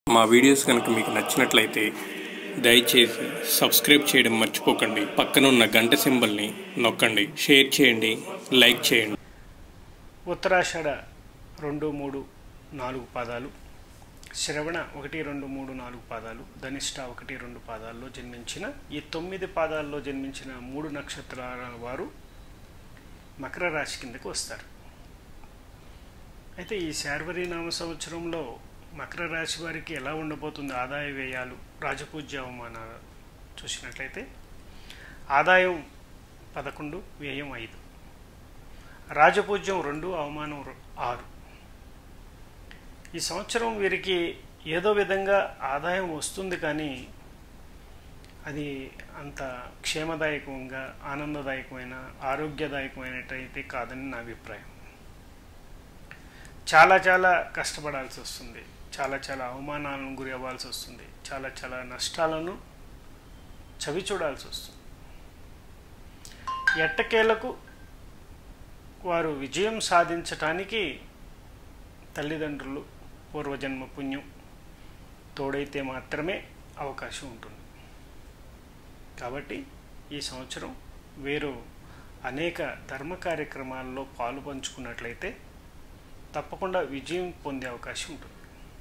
మా వీడియోస్ కనుక మీకు నచ్చినట్లయితే దయచేసి సబ్స్క్రైబ్ చేయడం మర్చిపోకండి పక్కనున్న గంట సింబల్ని నొక్కండి షేర్ చేయండి లైక్ చేయండి ఉత్తరాషాఢ రెండు మూడు నాలుగు పాదాలు శ్రవణ ఒకటి రెండు మూడు నాలుగు పాదాలు ధనిష్ట ఒకటి రెండు పాదాల్లో జన్మించిన ఈ తొమ్మిది పాదాల్లో జన్మించిన మూడు నక్షత్రాల వారు మకర రాశి కిందకు వస్తారు అయితే ఈ శార్వరి నామ సంవత్సరంలో మకర రాశి వారికి ఎలా ఉండబోతుంది ఆదాయ వ్యయాలు రాజపూజ్య అవమానాలు చూసినట్లయితే ఆదాయం పదకొండు వ్యయం ఐదు రాజపూజ్యం రెండు అవమానం రు- ఆరు ఈ సంవత్సరం వీరికి ఏదో విధంగా ఆదాయం వస్తుంది కానీ అది అంత క్షేమదాయకంగా ఆనందదాయకమైన ఆరోగ్యదాయకమైనట్టయితే కాదని నా అభిప్రాయం చాలా చాలా కష్టపడాల్సి వస్తుంది చాలా చాలా అవమానాలను గురి అవ్వాల్సి వస్తుంది చాలా చాలా నష్టాలను చవి చూడాల్సి వస్తుంది ఎట్టకేలకు వారు విజయం సాధించటానికి తల్లిదండ్రులు పూర్వజన్మ పుణ్యం తోడైతే మాత్రమే అవకాశం ఉంటుంది కాబట్టి ఈ సంవత్సరం వీరు అనేక ధర్మ కార్యక్రమాల్లో పాలు పంచుకున్నట్లయితే తప్పకుండా విజయం పొందే అవకాశం ఉంటుంది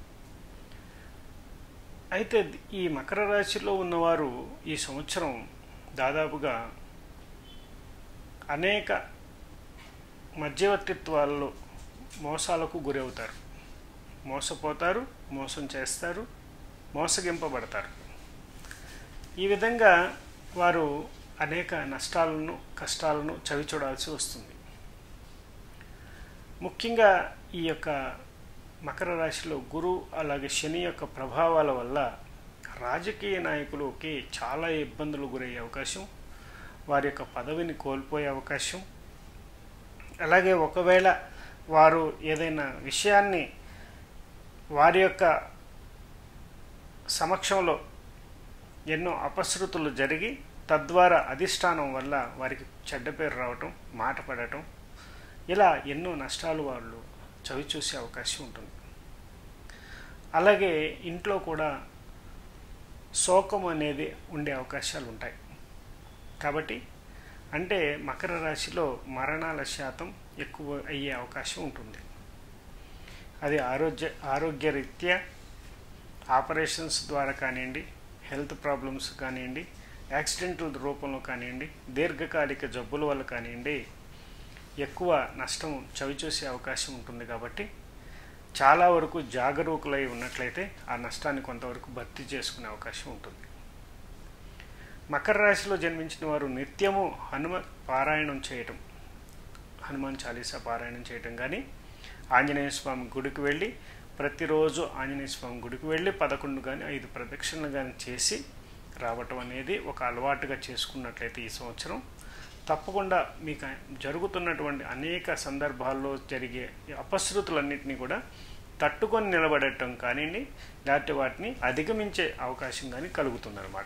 అయితే ఈ మకర రాశిలో ఉన్నవారు ఈ సంవత్సరం దాదాపుగా అనేక మధ్యవర్తిత్వాల్లో మోసాలకు గురవుతారు మోసపోతారు మోసం చేస్తారు మోసగింపబడతారు ఈ విధంగా వారు అనేక నష్టాలను కష్టాలను చవిచూడాల్సి వస్తుంది ముఖ్యంగా ఈ యొక్క మకర రాశిలో గురు అలాగే శని యొక్క ప్రభావాల వల్ల రాజకీయ నాయకులకి చాలా ఇబ్బందులు గురయ్యే అవకాశం వారి యొక్క పదవిని కోల్పోయే అవకాశం అలాగే ఒకవేళ వారు ఏదైనా విషయాన్ని వారి యొక్క సమక్షంలో ఎన్నో అపశృతులు జరిగి తద్వారా అధిష్టానం వల్ల వారికి చెడ్డ పేరు రావటం మాట పడటం ఇలా ఎన్నో నష్టాలు వాళ్ళు చవి చూసే అవకాశం ఉంటుంది అలాగే ఇంట్లో కూడా శోకం అనేది ఉండే అవకాశాలు ఉంటాయి కాబట్టి అంటే మకర రాశిలో మరణాల శాతం ఎక్కువ అయ్యే అవకాశం ఉంటుంది అది ఆరోగ్య ఆరోగ్యరీత్యా ఆపరేషన్స్ ద్వారా కానివ్వండి హెల్త్ ప్రాబ్లమ్స్ కానివ్వండి యాక్సిడెంటల్ రూపంలో కానివ్వండి దీర్ఘకాలిక జబ్బుల వల్ల కానివ్వండి ఎక్కువ నష్టం చవిచూసే అవకాశం ఉంటుంది కాబట్టి చాలా వరకు జాగరూకులై ఉన్నట్లయితే ఆ నష్టాన్ని కొంతవరకు భర్తీ చేసుకునే అవకాశం ఉంటుంది మకర రాశిలో జన్మించిన వారు నిత్యము హనుమ పారాయణం చేయటం హనుమాన్ చాలీసా పారాయణం చేయటం కానీ ఆంజనేయ స్వామి గుడికి వెళ్ళి ప్రతిరోజు ఆంజనేయ స్వామి గుడికి వెళ్ళి పదకొండు కానీ ఐదు ప్రదక్షిణలు కానీ చేసి రావటం అనేది ఒక అలవాటుగా చేసుకున్నట్లయితే ఈ సంవత్సరం తప్పకుండా మీకు జరుగుతున్నటువంటి అనేక సందర్భాల్లో జరిగే అపశృతులన్నింటినీ కూడా తట్టుకొని నిలబడటం కానివ్వండి లేకపోతే వాటిని అధిగమించే అవకాశం కానీ కలుగుతుందన్నమాట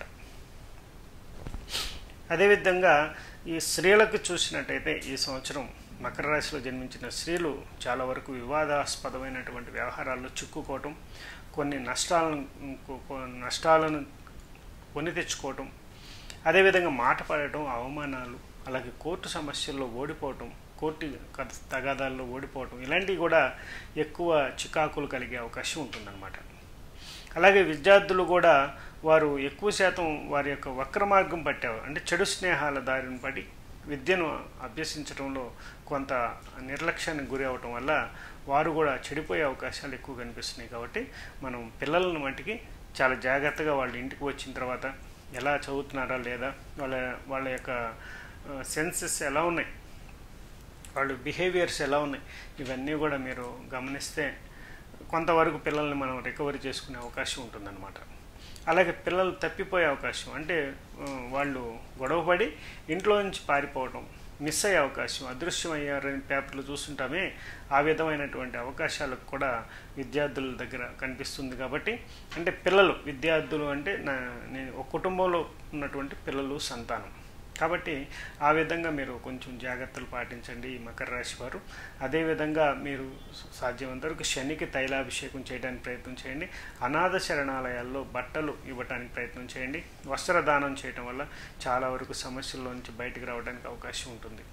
అదేవిధంగా ఈ స్త్రీలకు చూసినట్టయితే ఈ సంవత్సరం మకర రాశిలో జన్మించిన స్త్రీలు చాలా వరకు వివాదాస్పదమైనటువంటి వ్యవహారాల్లో చిక్కుకోవటం కొన్ని నష్టాలను కొ- కొ- నష్టాలను కొని తెచ్చుకోవటం అదేవిధంగా మాట పడటం అవమానాలు అలాగే కోర్టు సమస్యల్లో ఓడిపోవటం కోర్టు కథ- తగాదాల్లో ఓడిపోవటం ఇలాంటివి కూడా ఎక్కువ చికాకులు కలిగే అవకాశం ఉంటుందన్నమాట అలాగే విద్యార్థులు కూడా వారు ఎక్కువ శాతం వారి యొక్క వక్ర మార్గం పట్టారు అంటే చెడు స్నేహాల దారిని పడి విద్యను అభ్యసించడంలో కొంత నిర్లక్ష్యానికి గురి అవటం వల్ల వారు కూడా చెడిపోయే అవకాశాలు ఎక్కువ కనిపిస్తున్నాయి కాబట్టి మనం పిల్లలను మట్టికి చాలా జాగ్రత్తగా వాళ్ళ ఇంటికి వచ్చిన తర్వాత ఎలా చదువుతున్నారా లేదా వాళ్ళ వాళ్ళ యొక్క సెన్సెస్ ఎలా ఉన్నాయి వాళ్ళ బిహేవియర్స్ ఎలా ఉన్నాయి ఇవన్నీ కూడా మీరు గమనిస్తే కొంతవరకు పిల్లల్ని మనం రికవరీ చేసుకునే అవకాశం ఉంటుందన్నమాట అలాగే పిల్లలు తప్పిపోయే అవకాశం అంటే ఆ, వాళ్ళు గొడవపడి ఇంట్లో నుంచి పారిపోవటం మిస్ అయ్యే అవకాశం అదృశ్యం అయ్యారని పేపర్లు చూస్తుంటామే ఆ విధమైనటువంటి అవకాశాలకు కూడా విద్యార్థుల దగ్గర కనిపిస్తుంది కాబట్టి అంటే పిల్లలు విద్యార్థులు అంటే నా నేను ఒక కుటుంబంలో ఉన్నటువంటి పిల్లలు సంతానం కాబట్టి ఆ విధంగా మీరు కొంచెం జాగ్రత్తలు పాటించండి ఈ మకర రాశి వారు అదేవిధంగా మీరు సాధ్యమైనంత వరకు శనికి తైలాభిషేకం చేయడానికి ప్రయత్నం చేయండి అనాథ శరణాలయాల్లో బట్టలు ఇవ్వడానికి ప్రయత్నం చేయండి వస్త్రదానం చేయటం వల్ల చాలా వరకు సమస్యల్లో నుంచి బయటకు రావడానికి అవకాశం ఉంటుంది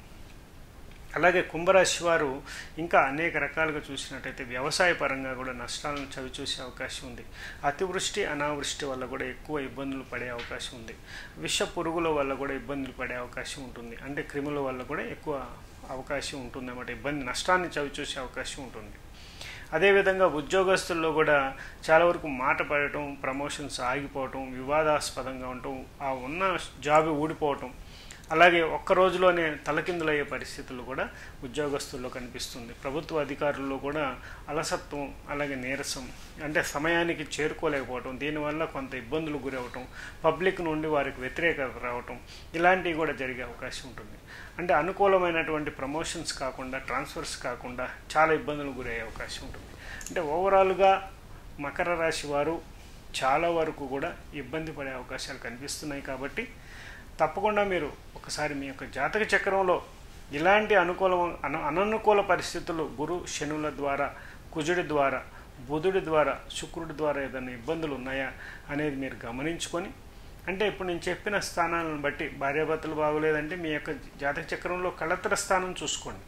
అలాగే కుంభరాశి వారు ఇంకా అనేక రకాలుగా చూసినట్టయితే వ్యవసాయ పరంగా కూడా నష్టాలను చవి చూసే అవకాశం ఉంది అతివృష్టి అనావృష్టి వల్ల కూడా ఎక్కువ ఇబ్బందులు పడే అవకాశం ఉంది విష పురుగుల వల్ల కూడా ఇబ్బందులు పడే అవకాశం ఉంటుంది అంటే క్రిముల వల్ల కూడా ఎక్కువ అవకాశం ఉంటుంది అన్నమాట ఇబ్బంది నష్టాన్ని చవి చూసే అవకాశం ఉంటుంది అదేవిధంగా ఉద్యోగస్తుల్లో కూడా చాలా వరకు మాట పడటం ప్రమోషన్స్ ఆగిపోవటం వివాదాస్పదంగా ఉండటం ఆ ఉన్న జాబ్ ఊడిపోవటం అలాగే ఒక్క రోజులోనే తలకిందులయ్యే పరిస్థితులు కూడా ఉద్యోగస్తుల్లో కనిపిస్తుంది ప్రభుత్వ అధికారుల్లో కూడా అలసత్వం అలాగే నీరసం అంటే సమయానికి చేరుకోలేకపోవటం దీనివల్ల కొంత ఇబ్బందులు గురవటం పబ్లిక్ నుండి వారికి వ్యతిరేకత రావటం ఇలాంటివి కూడా జరిగే అవకాశం ఉంటుంది అంటే అనుకూలమైనటువంటి ప్రమోషన్స్ కాకుండా ట్రాన్స్ఫర్స్ కాకుండా చాలా ఇబ్బందులు గురయ్యే అవకాశం ఉంటుంది అంటే ఓవరాల్గా మకర రాశి వారు చాలా వరకు కూడా ఇబ్బంది పడే అవకాశాలు కనిపిస్తున్నాయి కాబట్టి తప్పకుండా మీరు ఒకసారి మీ యొక్క జాతక చక్రంలో ఇలాంటి అనుకూల అన అననుకూల పరిస్థితులు గురు శనుల ద్వారా కుజుడి ద్వారా బుధుడి ద్వారా శుక్రుడి ద్వారా ఏదైనా ఇబ్బందులు ఉన్నాయా అనేది మీరు గమనించుకొని అంటే ఇప్పుడు నేను చెప్పిన స్థానాలను బట్టి భార్యాభర్తలు బాగోలేదంటే మీ యొక్క జాతక చక్రంలో కళత్ర స్థానం చూసుకోండి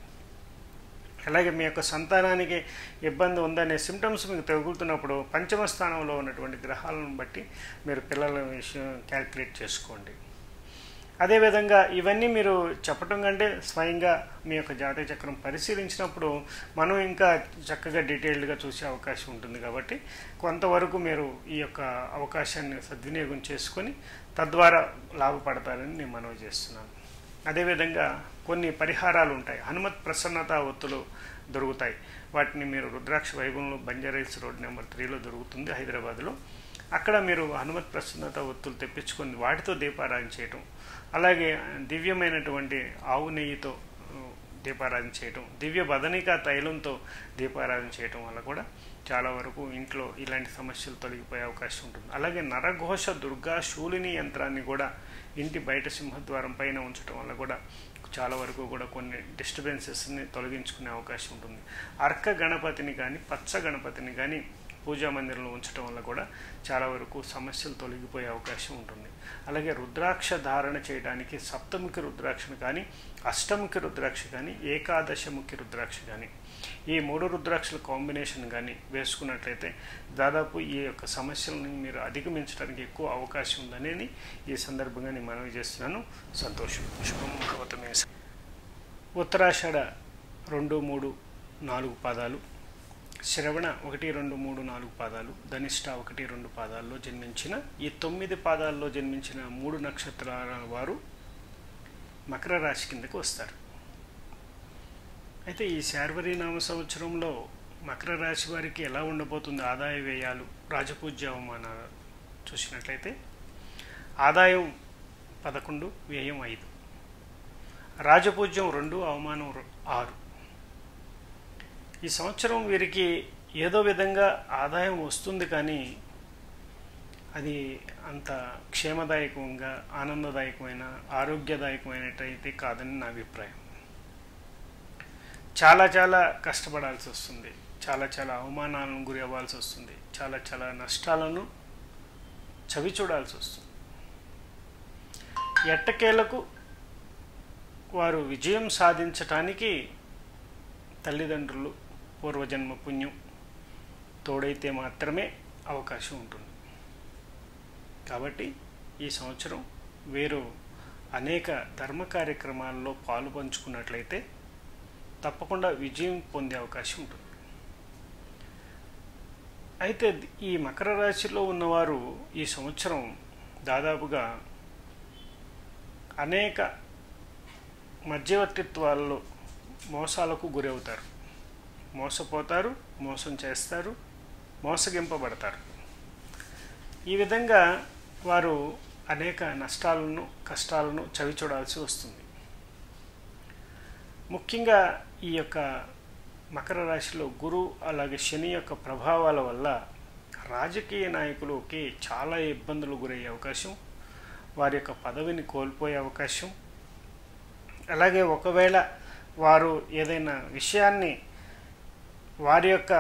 అలాగే మీ యొక్క సంతానానికి ఇబ్బంది ఉందనే సిమ్టమ్స్ మీకు తగులుతున్నప్పుడు పంచమ స్థానంలో ఉన్నటువంటి గ్రహాలను బట్టి మీరు పిల్లల విషయం క్యాల్కులేట్ చేసుకోండి అదేవిధంగా ఇవన్నీ మీరు చెప్పటం కంటే స్వయంగా మీ యొక్క జాతక చక్రం పరిశీలించినప్పుడు మనం ఇంకా చక్కగా డీటెయిల్డ్గా చూసే అవకాశం ఉంటుంది కాబట్టి కొంతవరకు మీరు ఈ యొక్క అవకాశాన్ని సద్వినియోగం చేసుకొని తద్వారా లాభపడతారని నేను మనవి చేస్తున్నాను అదేవిధంగా కొన్ని పరిహారాలు ఉంటాయి హనుమత్ ప్రసన్నత ఒత్తులు దొరుకుతాయి వాటిని మీరు రుద్రాక్ష వైభవంలో బంజారైల్స్ రోడ్ నెంబర్ త్రీలో దొరుకుతుంది హైదరాబాద్లో అక్కడ మీరు హనుమత్ ప్రసన్నత ఒత్తులు తెప్పించుకొని వాటితో దీపారాధన చేయటం అలాగే దివ్యమైనటువంటి ఆవు నెయ్యితో ఆ, దీపారాధన చేయటం దివ్య బదనికా తైలంతో దీపారాధన చేయటం వల్ల కూడా చాలా వరకు ఇంట్లో ఇలాంటి సమస్యలు తొలగిపోయే అవకాశం ఉంటుంది అలాగే నరఘోష దుర్గా శూలిని యంత్రాన్ని కూడా ఇంటి బయట సింహద్వారం పైన ఉంచడం వల్ల కూడా చాలా వరకు కూడా కొన్ని డిస్టర్బెన్సెస్ని తొలగించుకునే అవకాశం ఉంటుంది అర్క గణపతిని కానీ పచ్చ గణపతిని కానీ పూజా మందిరంలో ఉంచడం వల్ల కూడా చాలా వరకు సమస్యలు తొలగిపోయే అవకాశం ఉంటుంది అలాగే రుద్రాక్ష ధారణ చేయడానికి సప్తముఖి రుద్రాక్షను కానీ అష్టముఖి రుద్రాక్ష కానీ ఏకాదశముఖి రుద్రాక్ష కానీ ఈ మూడు రుద్రాక్షల కాంబినేషన్ కానీ వేసుకున్నట్లయితే దాదాపు ఈ యొక్క సమస్యలను మీరు అధిగమించడానికి ఎక్కువ అవకాశం ఉందనేది ఈ సందర్భంగా నేను మనవి చేస్తున్నాను సంతోషం శుభం భవతమే ఉత్తరాషాఢ రెండు మూడు నాలుగు పాదాలు శ్రవణ ఒకటి రెండు మూడు నాలుగు పాదాలు ధనిష్ట ఒకటి రెండు పాదాల్లో జన్మించిన ఈ తొమ్మిది పాదాల్లో జన్మించిన మూడు నక్షత్రాల వారు మకర రాశి కిందకు వస్తారు అయితే ఈ శార్వరి నామ సంవత్సరంలో మకర రాశి వారికి ఎలా ఉండబోతుంది ఆదాయ వ్యయాలు రాజపూజ్య అవమానాలు చూసినట్లయితే ఆదాయం పదకొండు వ్యయం ఐదు రాజపూజ్యం రెండు అవమానం రు- ఆరు ఈ సంవత్సరం వీరికి ఏదో విధంగా ఆదాయం వస్తుంది కానీ అది అంత క్షేమదాయకంగా ఆనందదాయకమైన ఆరోగ్యదాయకమైనట్టయితే కాదని నా అభిప్రాయం చాలా చాలా కష్టపడాల్సి వస్తుంది చాలా చాలా అవమానాలను గురి అవ్వాల్సి వస్తుంది చాలా చాలా నష్టాలను చవి చూడాల్సి వస్తుంది ఎట్టకేలకు వారు విజయం సాధించటానికి తల్లిదండ్రులు పూర్వజన్మ పుణ్యం తోడైతే మాత్రమే అవకాశం ఉంటుంది కాబట్టి ఈ సంవత్సరం వీరు అనేక ధర్మ కార్యక్రమాల్లో పాలు పంచుకున్నట్లయితే తప్పకుండా విజయం పొందే అవకాశం ఉంటుంది అయితే ఈ మకర రాశిలో ఉన్నవారు ఈ సంవత్సరం దాదాపుగా అనేక మధ్యవర్తిత్వాల్లో మోసాలకు గురవుతారు మోసపోతారు మోసం చేస్తారు మోసగింపబడతారు ఈ విధంగా వారు అనేక నష్టాలను కష్టాలను చవిచూడాల్సి వస్తుంది ముఖ్యంగా ఈ యొక్క మకర రాశిలో గురు అలాగే శని యొక్క ప్రభావాల వల్ల రాజకీయ నాయకులకి చాలా ఇబ్బందులు గురయ్యే అవకాశం వారి యొక్క పదవిని కోల్పోయే అవకాశం అలాగే ఒకవేళ వారు ఏదైనా విషయాన్ని వారి యొక్క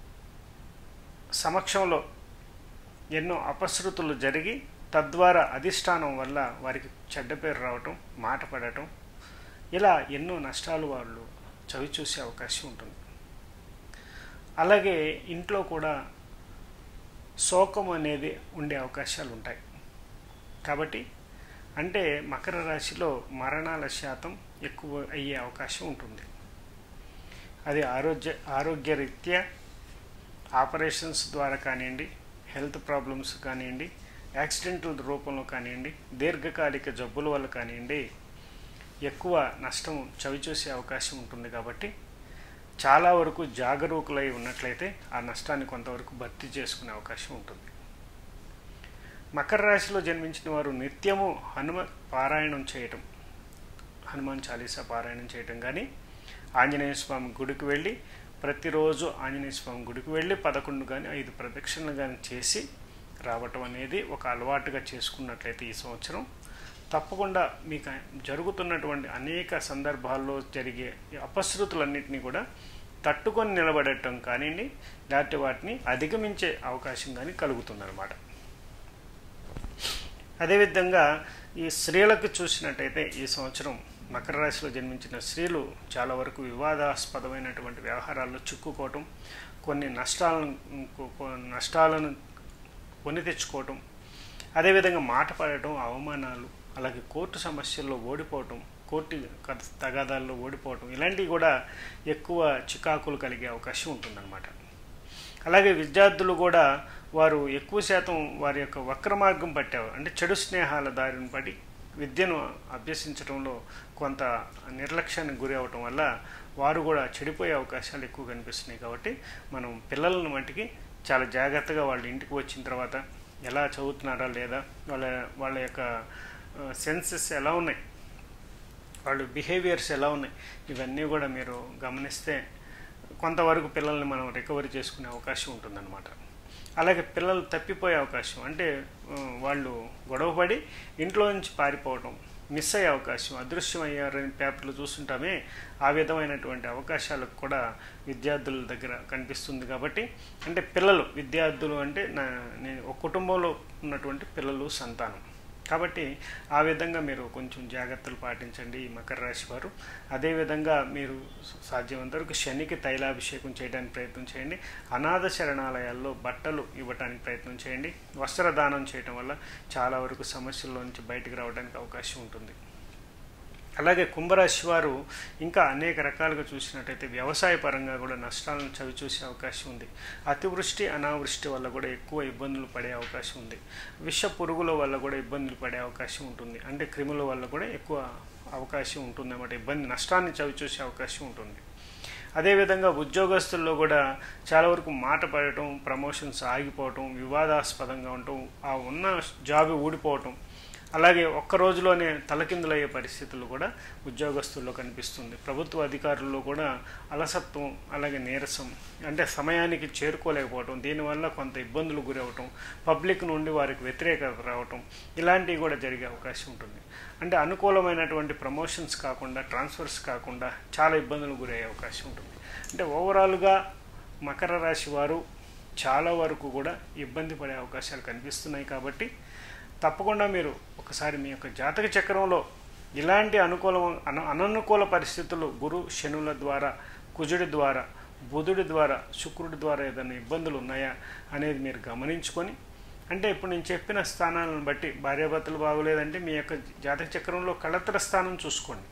సమక్షంలో ఎన్నో అపశృతులు జరిగి తద్వారా అధిష్టానం వల్ల వారికి చెడ్డ పేరు రావటం మాట పడటం ఇలా ఎన్నో నష్టాలు వాళ్ళు చవి చూసే అవకాశం ఉంటుంది అలాగే ఇంట్లో కూడా శోకం అనేది ఉండే అవకాశాలు ఉంటాయి కాబట్టి అంటే మకర రాశిలో మరణాల శాతం ఎక్కువ అయ్యే అవకాశం ఉంటుంది అది ఆరోగ్య ఆరోగ్యరీత్యా ఆపరేషన్స్ ద్వారా కానివ్వండి హెల్త్ ప్రాబ్లమ్స్ కానివ్వండి యాక్సిడెంటల్ రూపంలో కానివ్వండి దీర్ఘకాలిక జబ్బుల వల్ల కానివ్వండి ఎక్కువ నష్టం చవిచూసే అవకాశం ఉంటుంది కాబట్టి చాలా వరకు జాగరూకులై ఉన్నట్లయితే ఆ నష్టాన్ని కొంతవరకు భర్తీ చేసుకునే అవకాశం ఉంటుంది మకర రాశిలో జన్మించిన వారు నిత్యము హనుమ పారాయణం చేయటం హనుమాన్ చాలీసా పారాయణం చేయటం కానీ ఆంజనేయ స్వామి గుడికి వెళ్ళి ప్రతిరోజు ఆంజనేయ స్వామి గుడికి వెళ్ళి పదకొండు కానీ ఐదు ప్రదక్షిణలు కానీ చేసి రావటం అనేది ఒక అలవాటుగా చేసుకున్నట్లయితే ఈ సంవత్సరం తప్పకుండా మీకు జరుగుతున్నటువంటి అనేక సందర్భాల్లో జరిగే అపశృతులన్నింటినీ కూడా తట్టుకొని నిలబడటం కానివ్వండి లేకపోతే వాటిని అధిగమించే అవకాశం కానీ కలుగుతుందన్నమాట అదేవిధంగా ఈ స్త్రీలకు చూసినట్టయితే ఈ సంవత్సరం మకర రాశిలో జన్మించిన స్త్రీలు చాలా వరకు వివాదాస్పదమైనటువంటి వ్యవహారాల్లో చిక్కుకోవటం కొన్ని నష్టాలను నష్టాలను కొని తెచ్చుకోవటం అదేవిధంగా మాట పడటం అవమానాలు అలాగే కోర్టు సమస్యల్లో ఓడిపోవటం కోర్టు తగాదాల్లో ఓడిపోవటం ఇలాంటివి కూడా ఎక్కువ చికాకులు కలిగే అవకాశం ఉంటుందన్నమాట అలాగే విద్యార్థులు కూడా వారు ఎక్కువ శాతం వారి యొక్క వక్ర మార్గం పట్టారు అంటే చెడు స్నేహాల దారిని పడి విద్యను అభ్యసించడంలో కొంత నిర్లక్ష్యానికి గురి అవటం వల్ల వారు కూడా చెడిపోయే అవకాశాలు ఎక్కువ కనిపిస్తున్నాయి కాబట్టి మనం పిల్లలను మట్టికి చాలా జాగ్రత్తగా వాళ్ళ ఇంటికి వచ్చిన తర్వాత ఎలా చదువుతున్నారా లేదా వాళ్ళ వాళ్ళ యొక్క సెన్సెస్ ఎలా ఉన్నాయి వాళ్ళు బిహేవియర్స్ ఎలా ఉన్నాయి ఇవన్నీ కూడా మీరు గమనిస్తే కొంతవరకు పిల్లల్ని మనం రికవరీ చేసుకునే అవకాశం ఉంటుందన్నమాట అలాగే పిల్లలు తప్పిపోయే అవకాశం అంటే వాళ్ళు గొడవపడి ఇంట్లో నుంచి పారిపోవటం మిస్ అయ్యే అవకాశం అదృశ్యం అయ్యారని పేపర్లు చూస్తుంటామే ఆ విధమైనటువంటి అవకాశాలకు కూడా విద్యార్థుల దగ్గర కనిపిస్తుంది కాబట్టి అంటే పిల్లలు విద్యార్థులు అంటే నా నేను ఒక కుటుంబంలో ఉన్నటువంటి పిల్లలు సంతానం కాబట్టి ఆ విధంగా మీరు కొంచెం జాగ్రత్తలు పాటించండి ఈ మకర రాశి వారు అదేవిధంగా మీరు సాధ్యమంత వరకు శనికి తైలాభిషేకం చేయడానికి ప్రయత్నం చేయండి అనాథ శరణాలయాల్లో బట్టలు ఇవ్వడానికి ప్రయత్నం చేయండి వస్త్రదానం చేయటం వల్ల చాలా వరకు సమస్యల్లో నుంచి బయటకు రావడానికి అవకాశం ఉంటుంది అలాగే కుంభరాశి వారు ఇంకా అనేక రకాలుగా చూసినట్టయితే వ్యవసాయ పరంగా కూడా నష్టాలను చవి చూసే అవకాశం ఉంది అతివృష్టి అనావృష్టి వల్ల కూడా ఎక్కువ ఇబ్బందులు పడే అవకాశం ఉంది విష పురుగుల వల్ల కూడా ఇబ్బందులు పడే అవకాశం ఉంటుంది అంటే క్రిముల వల్ల కూడా ఎక్కువ అవకాశం ఉంటుంది అన్నమాట ఇబ్బంది నష్టాన్ని చవి చూసే అవకాశం ఉంటుంది అదేవిధంగా ఉద్యోగస్తుల్లో కూడా చాలా వరకు మాట పడటం ప్రమోషన్స్ ఆగిపోవటం వివాదాస్పదంగా ఉండటం ఆ ఉన్న జాబ్ ఊడిపోవటం అలాగే ఒక్క రోజులోనే తలకిందులయ్యే పరిస్థితులు కూడా ఉద్యోగస్తుల్లో కనిపిస్తుంది ప్రభుత్వ అధికారుల్లో కూడా అలసత్వం అలాగే నీరసం అంటే సమయానికి చేరుకోలేకపోవటం దీనివల్ల కొంత ఇబ్బందులు గురవటం పబ్లిక్ నుండి వారికి వ్యతిరేకత రావటం ఇలాంటివి కూడా జరిగే అవకాశం ఉంటుంది అంటే అనుకూలమైనటువంటి ప్రమోషన్స్ కాకుండా ట్రాన్స్ఫర్స్ కాకుండా చాలా ఇబ్బందులు గురయ్యే అవకాశం ఉంటుంది అంటే ఓవరాల్గా మకర రాశి వారు చాలా వరకు కూడా ఇబ్బంది పడే అవకాశాలు కనిపిస్తున్నాయి కాబట్టి తప్పకుండా మీరు ఒకసారి మీ యొక్క జాతక చక్రంలో ఇలాంటి అనుకూల అన అననుకూల పరిస్థితులు గురు శనుల ద్వారా కుజుడి ద్వారా బుధుడి ద్వారా శుక్రుడి ద్వారా ఏదైనా ఇబ్బందులు ఉన్నాయా అనేది మీరు గమనించుకొని అంటే ఇప్పుడు నేను చెప్పిన స్థానాలను బట్టి భార్యాభర్తలు బాగోలేదంటే మీ యొక్క జాతక చక్రంలో కళత్ర స్థానం చూసుకోండి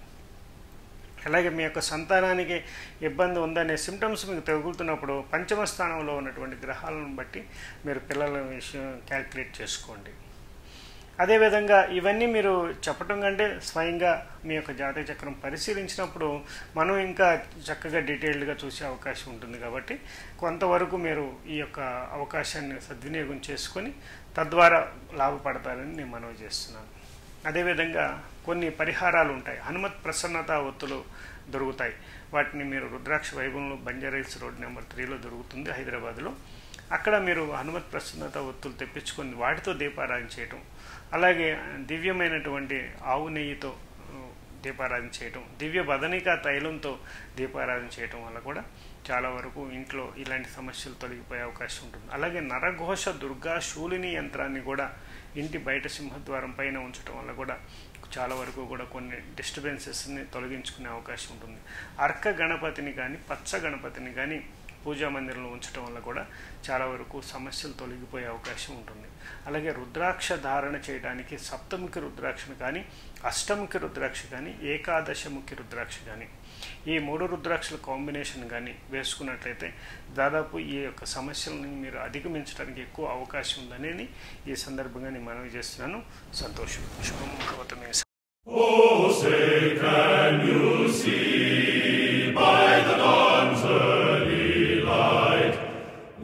అలాగే మీ యొక్క సంతానానికి ఇబ్బంది ఉందనే సిమ్టమ్స్ మీకు తగులుతున్నప్పుడు పంచమ స్థానంలో ఉన్నటువంటి గ్రహాలను బట్టి మీరు పిల్లల విషయం క్యాల్కులేట్ చేసుకోండి అదేవిధంగా ఇవన్నీ మీరు చెప్పటం కంటే స్వయంగా మీ యొక్క జాతక చక్రం పరిశీలించినప్పుడు మనం ఇంకా చక్కగా డీటెయిల్డ్గా చూసే అవకాశం ఉంటుంది కాబట్టి కొంతవరకు మీరు ఈ యొక్క అవకాశాన్ని సద్వినియోగం చేసుకొని తద్వారా లాభపడతారని నేను మనవి చేస్తున్నాను అదేవిధంగా కొన్ని పరిహారాలు ఉంటాయి హనుమత్ ప్రసన్నత ఒత్తులు దొరుకుతాయి వాటిని మీరు రుద్రాక్ష వైభవంలో బంజారైల్స్ రోడ్ నెంబర్ త్రీలో దొరుకుతుంది హైదరాబాద్లో అక్కడ మీరు హనుమత్ ప్రసన్నత ఒత్తులు తెప్పించుకొని వాటితో దీపారాధన చేయటం అలాగే దివ్యమైనటువంటి ఆవు నెయ్యితో దీపారాధన చేయటం దివ్య బదనికా తైలంతో దీపారాధన చేయటం వల్ల కూడా చాలా వరకు ఇంట్లో ఇలాంటి సమస్యలు తొలగిపోయే అవకాశం ఉంటుంది అలాగే నరఘోష దుర్గా శూలిని యంత్రాన్ని కూడా ఇంటి బయట సింహద్వారం పైన ఉంచడం వల్ల కూడా చాలా వరకు కూడా కొన్ని డిస్టర్బెన్సెస్ని తొలగించుకునే అవకాశం ఉంటుంది అర్క గణపతిని కానీ పచ్చ గణపతిని కానీ పూజా మందిరంలో ఉంచడం వల్ల కూడా చాలా వరకు సమస్యలు తొలగిపోయే అవకాశం ఉంటుంది అలాగే రుద్రాక్ష ధారణ చేయడానికి సప్తముఖి రుద్రాక్షను కానీ అష్టముఖి రుద్రాక్ష కానీ ఏకాదశముఖి రుద్రాక్ష కానీ ఈ మూడు రుద్రాక్షల కాంబినేషన్ కానీ వేసుకున్నట్లయితే దాదాపు ఈ యొక్క సమస్యలను మీరు అధిగమించడానికి ఎక్కువ అవకాశం ఉందనేది ఈ సందర్భంగా నేను మనవి చేస్తున్నాను సంతోషం శుభం భవతమే Oh, say, can you see by the dawn's